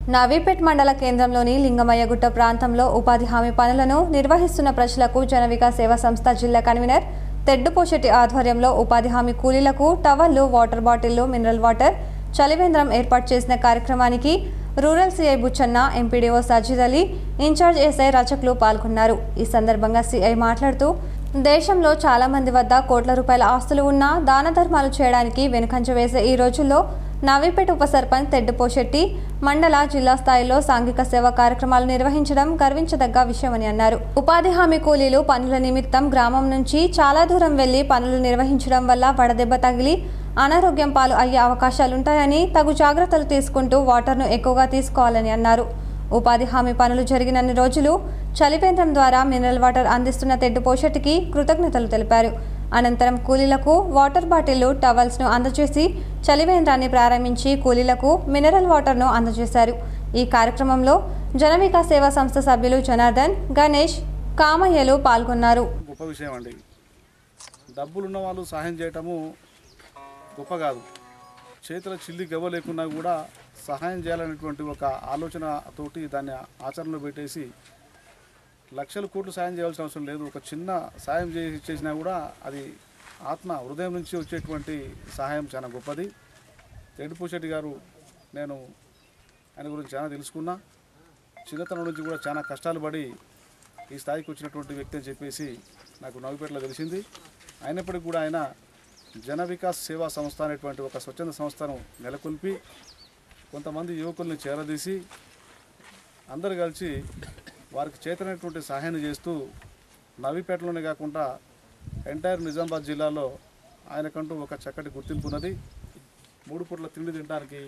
నవీపేట్ మండల కేంద్రంలోని లింగమయ్యగుట్ట ప్రాంతంలో ఉపాధి హామీ పనులను నిర్వహిస్తున్న ప్రజలకు జనవికా సేవా సంస్థ జిల్లా కన్వీనర్ తెడ్డుపోషెట్టి ఆధ్వర్యంలో ఉపాధి హామీ కూలీలకు టవల్లు వాటర్ బాటిళ్లు మినరల్ వాటర్ చలివేంద్రం ఏర్పాటు చేసిన కార్యక్రమానికి rural CI Butchanna MPDO Sajid Ali incharge SI రచకులు పాల్గొన్నారు ఈ సందర్భంగా సిఐ మాట్లాడుతూ దేశంలో చాలా మంది వద్ద కోట్ల రూపాయల ఆస్తులు ఉన్నా దాన ధర్మాలు చేయడానికి వెనుకంజ వేసే ఈ రోజుల్లో నవీపేట ఉప సర్పంచ్ తెడ్డుపోశెట్టి మండల జిల్లా స్థాయిలో సాంఘిక సేవా కార్యక్రమాలు నిర్వహించడం గర్వించదగ్గ విషయమని అన్నారు ఉపాధి హామీ కూలీలు పనుల నిమిత్తం గ్రామం నుంచి చాలా దూరం వెళ్లి పనులు నిర్వహించడం వల్ల వడదెబ్బ తగిలి అనారోగ్యం పాలు అయ్యే అవకాశాలుంటాయని తగు జాగ్రత్తలు తీసుకుంటూ వాటర్ను ఎక్కువగా తీసుకోవాలని అన్నారు ఉపాధి హామీ పనులు జరిగినన్ని రోజులు చలివేంద్రం ద్వారా మినరల్ వాటర్ అందిస్తున్న తెడ్డు పోషటికి కృతజ్ఞతలు తెలిపారు అనంతరం కూలీలకు వాటర్ బాటిళ్లు టవల్స్ను అందజేసి చలివేంద్రాన్ని ప్రారంభించి కూలీలకు మినరల్ వాటర్ను అందజేశారు ఈ కార్యక్రమంలో జనవికా సేవా సంస్థ సభ్యులు జనార్దన్ గణేష్ కామయ్యలు పాల్గొన్నారు గొప్ప విషయం అండి డబ్బులున్న వాళ్ళు సహాయం చేయటము గొప్ప కాదు చేతుల చిల్లి గవ్వ లేకున్నా కూడా సహాయం చేయాలనేటువంటి ఒక ఆలోచనతోటి దాన్ని ఆచరణలో పెట్టేసి లక్షల కోట్లు సాయం చేయాల్సిన అవసరం లేదు ఒక చిన్న సాయం చేసి చేసినా కూడా అది ఆత్మ హృదయం నుంచి వచ్చేటువంటి సహాయం చాలా గొప్పది తెడిపోశెట్టి గారు నేను ఆయన గురించి చాలా తెలుసుకున్నా చిన్నతనం నుంచి కూడా చాలా కష్టాలు పడి ఈ స్థాయికి వచ్చినటువంటి వ్యక్తి అని చెప్పేసి నాకు నవ్వుపేటలో తెలిసింది అయినప్పటికీ కూడా ఆయన జన వికాస్ సేవా సంస్థ అనేటువంటి ఒక స్వచ్ఛంద సంస్థను నెలకొల్పి కొంతమంది యువకుల్ని చేరదీసి అందరు కలిసి వారికి చేతనైనటువంటి సహాయం చేస్తూ నవీపేటలోనే కాకుండా ఎంటైర్ నిజామాబాద్ జిల్లాలో ఆయనకంటూ ఒక చక్కటి గుర్తింపు ఉన్నది మూడు పూట్ల తిండి తినడానికి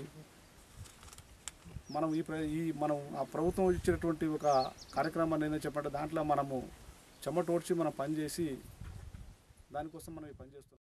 మనం ఈ ప్ర- ఈ మనం ఆ ప్రభుత్వం ఇచ్చినటువంటి ఒక కార్యక్రమాన్ని ఏంటో చెప్పంటే దాంట్లో మనము చెమటోడ్చి మనం పనిచేసి దానికోసం మనం ఈ పని చేస్తున్నాం